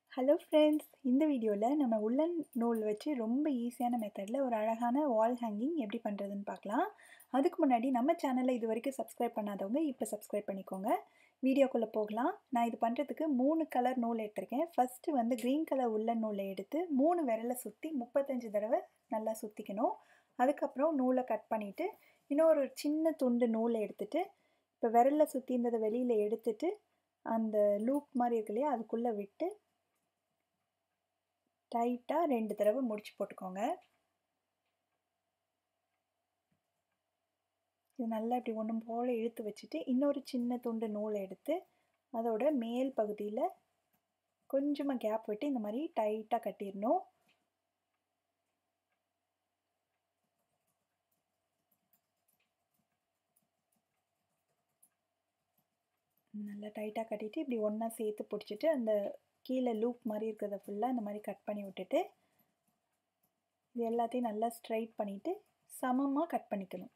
hello friends இந்த வீடியோவில் நம்ம உள்ளன் நூல் வச்சு ரொம்ப ஈஸியான மெத்தடில் ஒரு அழகான வால் ஹேங்கிங் எப்படி பண்ணுறதுன்னு பார்க்கலாம் அதுக்கு முன்னாடி நம்ம சேனலை இது வரைக்கும் சப்ஸ்கிரைப் பண்ணாதவங்க இப்போ சப்ஸ்கிரைப் பண்ணிக்கோங்க வீடியோக்குள்ளே போகலாம் நான் இது பண்ணுறதுக்கு மூணு கலர் நூல் எடுத்திருக்கேன் ஃபஸ்ட்டு வந்து க்ரீன் கலர் உள்ளன் நூலை எடுத்து மூணு விரலை சுற்றி முப்பத்தஞ்சு தடவை நல்லா சுற்றிக்கணும் அதுக்கப்புறம் நூலை கட் பண்ணிவிட்டு இன்னொரு சின்ன துண்டு நூலை எடுத்துகிட்டு இப்போ விரலில் சுற்றி இருந்ததை வெளியில் எடுத்துட்டு அந்த லூப் மாதிரி இருக்கு இல்லையா அதுக்குள்ளே விட்டு டைட்டாக ரெண்டு தடவை முடிச்சு போட்டுக்கோங்க இது நல்லா இப்படி ஒன்றும் போல் இழுத்து வச்சுட்டு இன்னொரு சின்ன துண்டு நூலை எடுத்து அதோட மேல் பகுதியில் கொஞ்சமாக கேப் விட்டு இந்த மாதிரி டைட்டாக கட்டிடணும் நல்லா டைட்டாக கட்டிட்டு இப்படி ஒன்றா சேர்த்து பிடிச்சிட்டு அந்த கீழே லூப் மாதிரி இருக்கிறத ஃபுல்லாக இந்த மாதிரி கட் பண்ணி விட்டுட்டு இது எல்லாத்தையும் நல்லா ஸ்ட்ரைட் பண்ணிவிட்டு சமமாக கட் பண்ணிக்கணும்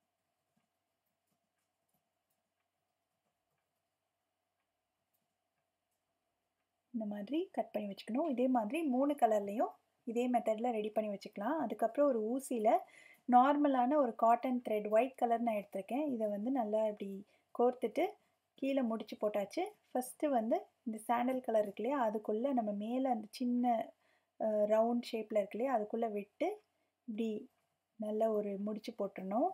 இந்த மாதிரி கட் பண்ணி வச்சுக்கணும் இதே மாதிரி மூணு கலர்லேயும் இதே மெத்தடில் ரெடி பண்ணி வச்சுக்கலாம் அதுக்கப்புறம் ஒரு ஊசியில் நார்மலான ஒரு காட்டன் த்ரெட் ஒயிட் கலர் நான் எடுத்திருக்கேன் இதை வந்து நல்லா இப்படி கோர்த்துட்டு கீழே முடிச்சு போட்டாச்சு ஃபஸ்ட்டு வந்து இந்த சாண்டல் கலர் இருக்கு இல்லையா அதுக்குள்ளே நம்ம மேலே அந்த சின்ன ரவுண்ட் ஷேப்பில் இருக்கு இல்லையா அதுக்குள்ளே விட்டு இப்படி நல்ல ஒரு முடிச்சு போட்டுடணும்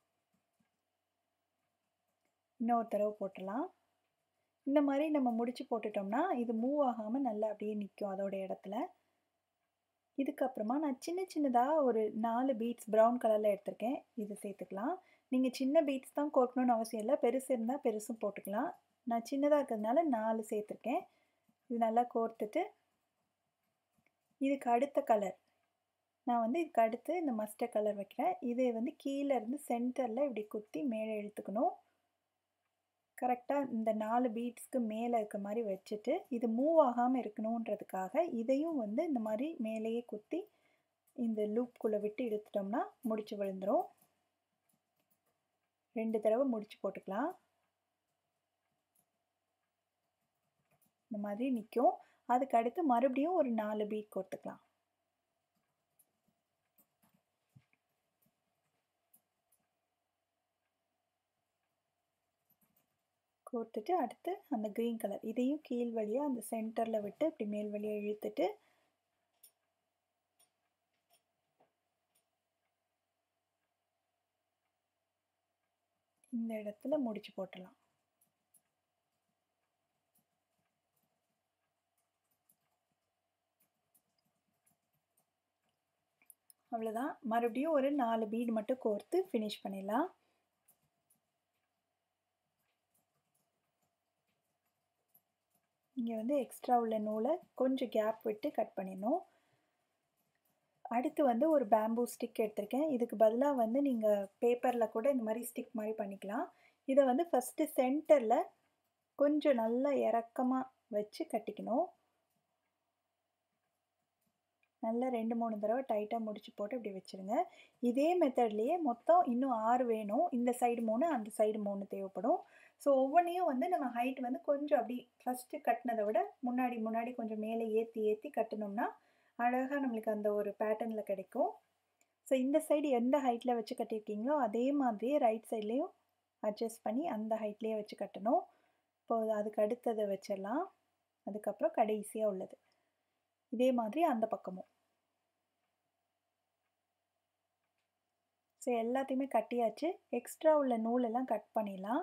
இன்னொரு தடவை போட்டுடலாம் இந்த மாதிரி நம்ம முடிச்சு போட்டுட்டோம்னா இது மூவ் ஆகாமல் நல்லா அப்படியே நிற்கும் அதோட இடத்துல இதுக்கப்புறமா நான் சின்ன சின்னதாக ஒரு நாலு பீட்ஸ் ப்ரௌன் கலரில் எடுத்திருக்கேன் இது சேர்த்துக்கலாம் நீங்கள் சின்ன பீட்ஸ் தான் கோர்க்கணும்னு அவசியம் இல்லை பெருசு இருந்தால் பெருசும் போட்டுக்கலாம் நான் சின்னதாக இருக்கிறதுனால நாலு சேர்த்துருக்கேன் இது நல்லா கோர்த்துட்டு இதுக்கு அடுத்த கலர் நான் வந்து இதுக்கு அடுத்து இந்த மஸ்டர் கலர் வைக்கிறேன் இதை வந்து கீழே இருந்து சென்டரில் இப்படி குத்தி மேலே இழுத்துக்கணும் கரெக்டாக இந்த நாலு பீட்ஸ்க்கு மேலே இருக்க மாதிரி வச்சுட்டு இது மூவ் ஆகாமல் இருக்கணுன்றதுக்காக இதையும் வந்து இந்த மாதிரி மேலேயே குத்தி இந்த லூப்குள்ளே விட்டு இழுத்துட்டோம்னா முடிச்சு விழுந்துடும் ரெண்டு தடவை முடிச்சு போட்டுக்கலாம் இந்த மாதிரி நிற்கும் அதுக்கு அடுத்து மறுபடியும் ஒரு நாலு பீட் கொடுத்துக்கலாம் கோர்த்துட்டு அடுத்து அந்த க்ரீன் கலர் இதையும் கீழ் வழியாக அந்த சென்டரில் விட்டு இப்படி மேல் வழியாக இழுத்துட்டு இந்த இடத்துல முடிச்சு போட்டலாம் அவ்வளோதான் மறுபடியும் ஒரு நாலு பீடு மட்டும் கோர்த்து ஃபினிஷ் பண்ணிடலாம் இங்கே வந்து எக்ஸ்ட்ரா உள்ள நூலை கொஞ்சம் கேப் விட்டு கட் பண்ணிடணும் அடுத்து வந்து ஒரு பேம்பூ ஸ்டிக் எடுத்திருக்கேன் இதுக்கு பதிலாக வந்து நீங்கள் பேப்பரில் கூட இந்த மாதிரி ஸ்டிக் மாதிரி பண்ணிக்கலாம் இதை வந்து ஃபஸ்ட்டு சென்டரில் கொஞ்சம் நல்லா இறக்கமாக வச்சு கட்டிக்கணும் நல்லா ரெண்டு மூணு தடவை டைட்டாக முடிச்சு போட்டு இப்படி வச்சுருங்க இதே மெத்தட்லேயே மொத்தம் இன்னும் ஆறு வேணும் இந்த சைடு மூணு அந்த சைடு மூணு தேவைப்படும் ஸோ ஒவ்வொன்றையும் வந்து நம்ம ஹைட் வந்து கொஞ்சம் அப்படி ஃபஸ்ட்டு கட்டினதை விட முன்னாடி முன்னாடி கொஞ்சம் மேலே ஏற்றி ஏற்றி கட்டினோம்னா அழகாக நம்மளுக்கு அந்த ஒரு பேட்டர்னில் கிடைக்கும் ஸோ இந்த சைடு எந்த ஹைட்டில் வச்சு கட்டியிருக்கீங்களோ அதே மாதிரியே ரைட் சைட்லேயும் அட்ஜஸ்ட் பண்ணி அந்த ஹைட்லேயே வச்சு கட்டணும் இப்போது அதுக்கு அடுத்ததை வச்சிடலாம் அதுக்கப்புறம் கடைசியாக உள்ளது இதே மாதிரி அந்த பக்கமும் ஸோ எல்லாத்தையுமே கட்டியாச்சு எக்ஸ்ட்ரா உள்ள நூலெல்லாம் கட் பண்ணிடலாம்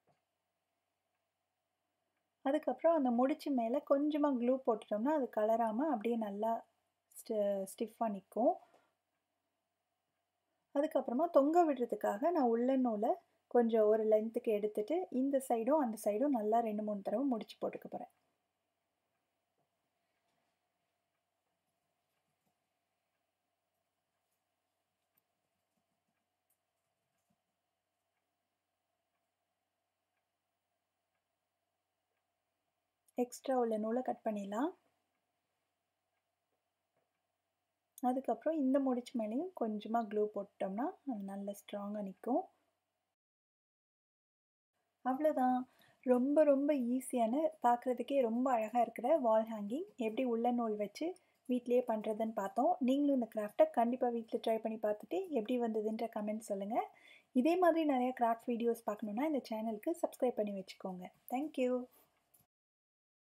அதுக்கப்புறம் அந்த முடிச்சு மேலே கொஞ்சமாக க்ளூ போட்டுட்டோம்னா அது கலராமல் அப்படியே நல்லா ஸ்டிஃபாக நிற்கும் அதுக்கப்புறமா தொங்க விடுறதுக்காக நான் உள்ள நூலை கொஞ்சம் ஒரு லென்த்துக்கு எடுத்துட்டு இந்த சைடும் அந்த சைடும் நல்லா ரெண்டு மூணு தடவை முடிச்சு போட்டுக்க போகிறேன் எக்ஸ்ட்ரா உள்ள நூலை கட் பண்ணிடலாம் அதுக்கப்புறம் இந்த முடிச்சு மேலேயும் கொஞ்சமாக க்ளூ போட்டோம்னா அது நல்ல ஸ்ட்ராங்காக நிற்கும் அவ்வளோதான் ரொம்ப ரொம்ப ஈஸியான பார்க்குறதுக்கே ரொம்ப அழகாக இருக்கிற வால் ஹேங்கிங் எப்படி உள்ள நூல் வச்சு வீட்லேயே பண்ணுறதுன்னு பார்த்தோம் நீங்களும் இந்த கிராஃப்டை கண்டிப்பாக வீட்டில் ட்ரை பண்ணி பார்த்துட்டு எப்படி வந்ததுன்ற கமெண்ட் சொல்லுங்கள் இதே மாதிரி நிறைய கிராஃப்ட் வீடியோஸ் பார்க்கணுன்னா இந்த சேனலுக்கு சப்ஸ்கிரைப் பண்ணி வச்சுக்கோங்க தேங்க்யூ